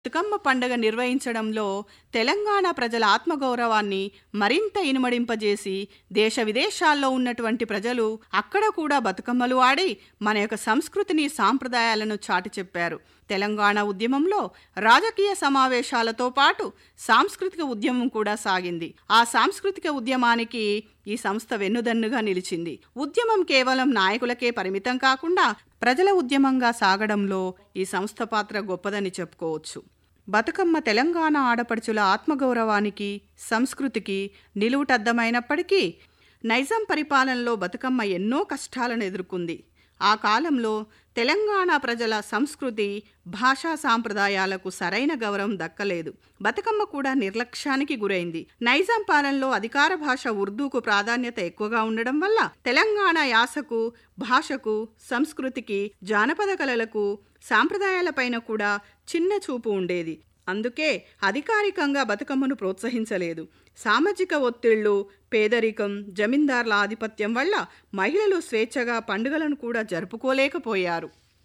బతుకమ్మ పండుగ నిర్వహించడంలో తెలంగాణ ప్రజల ఆత్మగౌరవాన్ని మరింత ఇనుమడింపజేసి దేశ విదేశాల్లో ఉన్నటువంటి ప్రజలు అక్కడ కూడా బతుకమ్మలు ఆడి మన యొక్క సంస్కృతిని సాంప్రదాయాలను చాటి చెప్పారు తెలంగాణ ఉద్యమంలో రాజకీయ సమావేశాలతో పాటు సాంస్కృతిక ఉద్యమం కూడా సాగింది ఆ సాంస్కృతిక ఉద్యమానికి ఈ సంస్థ వెన్నుదన్నుగా నిలిచింది ఉద్యమం కేవలం నాయకులకే పరిమితం కాకుండా ప్రజల ఉద్యమంగా సాగడంలో ఈ సంస్థ పాత్ర గొప్పదని చెప్పుకోవచ్చు బతుకమ్మ తెలంగాణ ఆడపడుచుల ఆత్మగౌరవానికి సంస్కృతికి నిలువుటద్దమైనప్పటికీ నైజాం పరిపాలనలో బతుకమ్మ ఎన్నో కష్టాలను ఎదుర్కొంది ఆ కాలంలో తెలంగాణ ప్రజల సంస్కృతి భాషా సాంప్రదాయాలకు సరైన గౌరవం దక్కలేదు బతుకమ్మ కూడా నిర్లక్ష్యానికి గురైంది నైజాం పాలనలో అధికార భాష ఉర్దూకు ప్రాధాన్యత ఎక్కువగా ఉండడం వల్ల తెలంగాణ యాసకు భాషకు సంస్కృతికి జానపద కళలకు సాంప్రదాయాలపైన కూడా చిన్న చూపు ఉండేది అందుకే అధికారికంగా బతుకమ్మను ప్రోత్సహించలేదు సామాజిక ఒత్తిళ్లు పేదరికం జమీందార్ల ఆధిపత్యం వల్ల మహిళలు స్వేచ్ఛగా పండుగలను కూడా జరుపుకోలేకపోయారు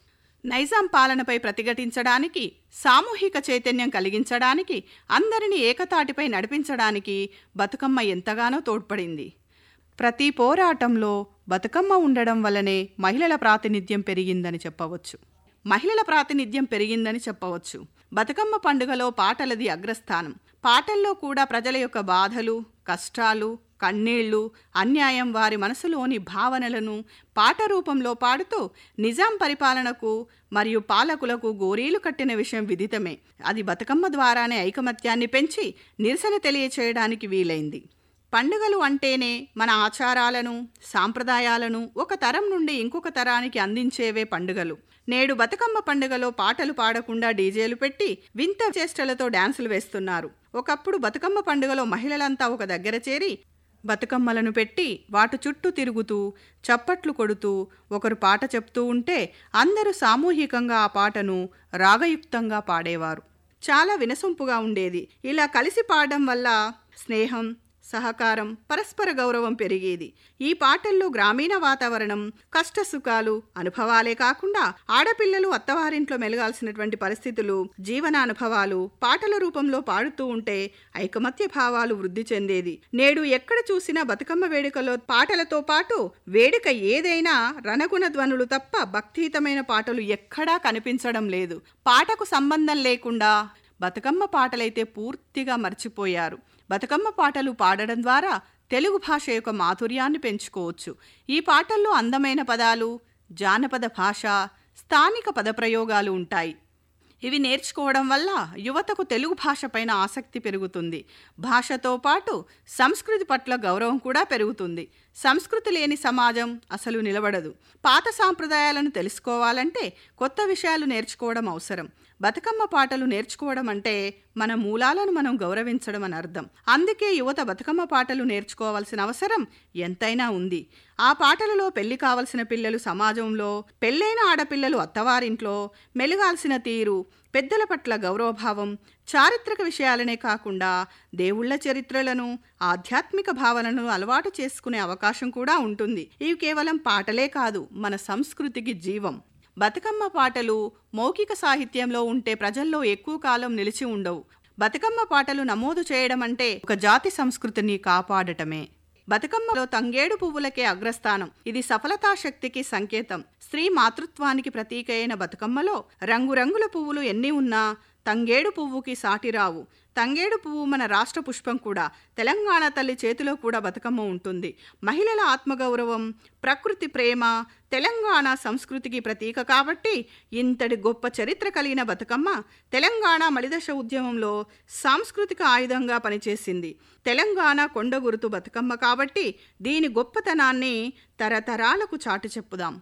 నైజాం పాలనపై ప్రతిఘటించడానికి సామూహిక చైతన్యం కలిగించడానికి అందరినీ ఏకతాటిపై నడిపించడానికి బతుకమ్మ ఎంతగానో తోడ్పడింది ప్రతి పోరాటంలో బతుకమ్మ ఉండడం వల్లనే మహిళల ప్రాతినిధ్యం పెరిగిందని చెప్పవచ్చు మహిళల ప్రాతినిధ్యం పెరిగిందని చెప్పవచ్చు బతుకమ్మ పండుగలో పాటలది అగ్రస్థానం పాటల్లో కూడా ప్రజల యొక్క బాధలు కష్టాలు కన్నీళ్లు అన్యాయం వారి మనసులోని భావనలను పాట రూపంలో పాడుతూ నిజాం పరిపాలనకు మరియు పాలకులకు గోరీలు కట్టిన విషయం విదితమే అది బతుకమ్మ ద్వారానే ఐకమత్యాన్ని పెంచి నిరసన తెలియచేయడానికి వీలైంది పండుగలు అంటేనే మన ఆచారాలను సాంప్రదాయాలను ఒక తరం నుండి ఇంకొక తరానికి అందించేవే పండుగలు నేడు బతుకమ్మ పండుగలో పాటలు పాడకుండా డీజేలు పెట్టి వింత చేష్టలతో డాన్సులు వేస్తున్నారు ఒకప్పుడు బతుకమ్మ పండుగలో మహిళలంతా ఒక దగ్గర చేరి బతుకమ్మలను పెట్టి వాటి చుట్టూ తిరుగుతూ చప్పట్లు కొడుతూ ఒకరు పాట చెప్తూ ఉంటే అందరూ సామూహికంగా ఆ పాటను రాగయుక్తంగా పాడేవారు చాలా వినసొంపుగా ఉండేది ఇలా కలిసి పాడడం వల్ల స్నేహం సహకారం పరస్పర గౌరవం పెరిగేది ఈ పాటల్లో గ్రామీణ వాతావరణం కష్టసుఖాలు అనుభవాలే కాకుండా ఆడపిల్లలు అత్తవారింట్లో మెలగాల్సినటువంటి పరిస్థితులు జీవనానుభవాలు పాటల రూపంలో పాడుతూ ఉంటే ఐకమత్య భావాలు వృద్ధి చెందేది నేడు ఎక్కడ చూసినా బతుకమ్మ వేడుకలో పాటలతో పాటు వేడుక ఏదైనా రణగుణ ధ్వనులు తప్ప భక్తిహితమైన పాటలు ఎక్కడా కనిపించడం లేదు పాటకు సంబంధం లేకుండా బతుకమ్మ పాటలైతే పూర్తిగా మర్చిపోయారు బతుకమ్మ పాటలు పాడడం ద్వారా తెలుగు భాష యొక్క మాధుర్యాన్ని పెంచుకోవచ్చు ఈ పాటల్లో అందమైన పదాలు జానపద భాష స్థానిక పదప్రయోగాలు ఉంటాయి ఇవి నేర్చుకోవడం వల్ల యువతకు తెలుగు భాషపైన ఆసక్తి పెరుగుతుంది భాషతో పాటు సంస్కృతి పట్ల గౌరవం కూడా పెరుగుతుంది సంస్కృతి లేని సమాజం అసలు నిలబడదు పాత సాంప్రదాయాలను తెలుసుకోవాలంటే కొత్త విషయాలు నేర్చుకోవడం అవసరం బతుకమ్మ పాటలు నేర్చుకోవడం అంటే మన మూలాలను మనం గౌరవించడం అని అర్థం అందుకే యువత బతుకమ్మ పాటలు నేర్చుకోవాల్సిన అవసరం ఎంతైనా ఉంది ఆ పాటలలో పెళ్లి కావలసిన పిల్లలు సమాజంలో పెళ్ళైన ఆడపిల్లలు అత్తవారింట్లో మెలుగాల్సిన తీరు పెద్దల పట్ల గౌరవభావం చారిత్రక విషయాలనే కాకుండా దేవుళ్ల చరిత్రలను ఆధ్యాత్మిక భావనను అలవాటు చేసుకునే అవకాశం కూడా ఉంటుంది ఇవి కేవలం పాటలే కాదు మన సంస్కృతికి జీవం బతుకమ్మ పాటలు మౌఖిక సాహిత్యంలో ఉంటే ప్రజల్లో ఎక్కువ కాలం నిలిచి ఉండవు బతుకమ్మ పాటలు నమోదు చేయడం అంటే ఒక జాతి సంస్కృతిని కాపాడటమే బతుకమ్మలో తంగేడు పువ్వులకే అగ్రస్థానం ఇది సఫలతా శక్తికి సంకేతం స్త్రీ మాతృత్వానికి ప్రతీక అయిన బతుకమ్మలో రంగురంగుల పువ్వులు ఎన్ని ఉన్నా తంగేడు పువ్వుకి సాటిరావు తంగేడు పువ్వు మన రాష్ట్ర పుష్పం కూడా తెలంగాణ తల్లి చేతిలో కూడా బతుకమ్మ ఉంటుంది మహిళల ఆత్మగౌరవం ప్రకృతి ప్రేమ తెలంగాణ సంస్కృతికి ప్రతీక కాబట్టి ఇంతటి గొప్ప చరిత్ర కలిగిన బతుకమ్మ తెలంగాణ మలిదశ ఉద్యమంలో సాంస్కృతిక ఆయుధంగా పనిచేసింది తెలంగాణ కొండ గురుతు బతుకమ్మ కాబట్టి దీని గొప్పతనాన్ని తరతరాలకు చాటి చెప్పుదాం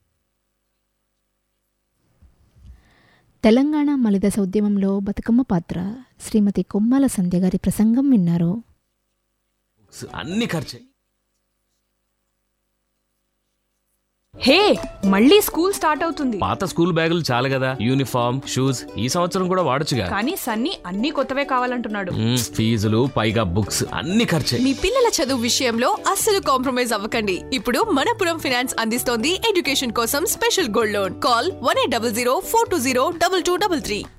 తెలంగాణ మలిదశ ఉద్యమంలో బతుకమ్మ పాత్ర శ్రీమతి కొమ్మల సంధ్య గారి ప్రసంగం విన్నారు అన్ని ఖర్చే హే మళ్ళీ స్కూల్ స్టార్ట్ అవుతుంది పాత స్కూల్ బ్యాగులు చాలు కదా యూనిఫామ్ షూస్ ఈ సంవత్సరం కూడా వాడొచ్చుగా కానీ సన్నీ అన్ని కొత్తవే కావాలంటున్నాడు మ్మ్, ఫీజులు పైగా బుక్స్ అన్ని ఖర్చే మీ పిల్లల చదువు విషయంలో అస్సలు కాంప్రమైజ్ అవ్వకండి ఇప్పుడు మనపురం ఫినాన్స్ అందిస్తోంది ఎడ్యుకేషన్ కోసం special gold loan call one eight double zero four two zero double two double three